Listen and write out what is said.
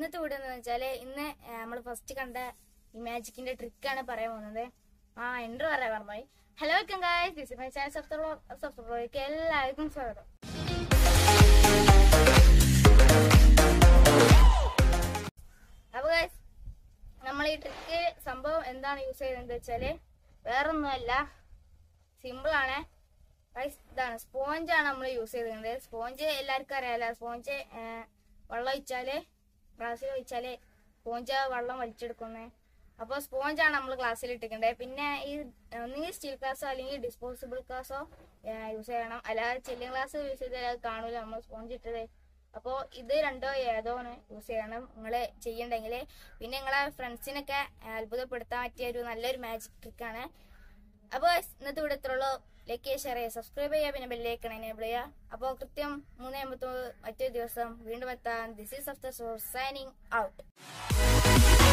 ഇന്നത്തെ വീഡിയോ എന്ന് വെച്ചാല് ഇന്ന് നമ്മൾ ഫസ്റ്റ് കണ്ട ഈ മാജിക്കിന്റെ ട്രിക്കാണ് പറയാൻ പോകുന്നത് ആ എൻട്രോ പറയാൻ പറഞ്ഞു hello welcome guys this my channel subscribe എല്ലാവർക്കും സ്വാഗതം അപ്പൊ ഗായ്സ് നമ്മൾ ഈ ട്രിക്ക് സംഭവം എന്താണ് യൂസ് ചെയ്യുന്നത് വെച്ചാല് വേറൊന്നുമല്ല സിമ്പിൾ ആണ് ഗൈസ് ഇതാണ് സ്പോഞ്ചാണ് നമ്മൾ യൂസ് ചെയ്തിട്ടുണ്ട് സ്പോഞ്ച് എല്ലാവർക്കും അറിയാലോ സ്പോഞ്ച് വെള്ളം ഒഴിച്ചാല് ഗ്ലാസ്സിൽ ഒഴിച്ചാല് സ്പോഞ്ച് വെള്ളം വലിച്ചെടുക്കുന്നത് അപ്പോൾ സ്പോഞ്ചാണ് നമ്മൾ ഗ്ലാസ്സിൽ ഇട്ടിട്ടുണ്ട് പിന്നെ ഈ ഒന്നുകിൽ സ്റ്റീൽ ഗ്ലാസ്സോ അല്ലെങ്കിൽ ഡിസ്പോസിബിൾ ഗ്ലാസ്സോ യൂസ് ചെയ്യണം അല്ലാതെ ചില്ലിങ് ഗ്ലാസ് യൂസ് ചെയ്താൽ അത് കാണൂല നമ്മൾ സ്പോഞ്ച് ഇട്ടത് അപ്പോൾ ഇത് രണ്ടോ ഏതോ യൂസ് ചെയ്യണം നിങ്ങൾ ചെയ്യണ്ടെങ്കിൽ പിന്നെ നിങ്ങളെ ഫ്രണ്ട്സിനൊക്കെ അത്ഭുതപ്പെടുത്താൻ പറ്റിയ ഒരു നല്ലൊരു മാജിക് ട്രിക്കാണ് അപ്പോൾ ഇന്നത്തെ ഇവിടെ ഇത്രയുള്ളൂ ലൈക്ക് ചെയ്യുക ഷെയർ ചെയ്യുക സബ്സ്ക്രൈബ് ചെയ്യുക പിന്നെ ബെല്ലേക്കണം എനേബിൾ ചെയ്യുക അപ്പോൾ കൃത്യം മൂന്ന് എൺപത്തൊമ്പത് മറ്റൊരു ദിവസം വീണ്ടും എത്താം this is of the signing out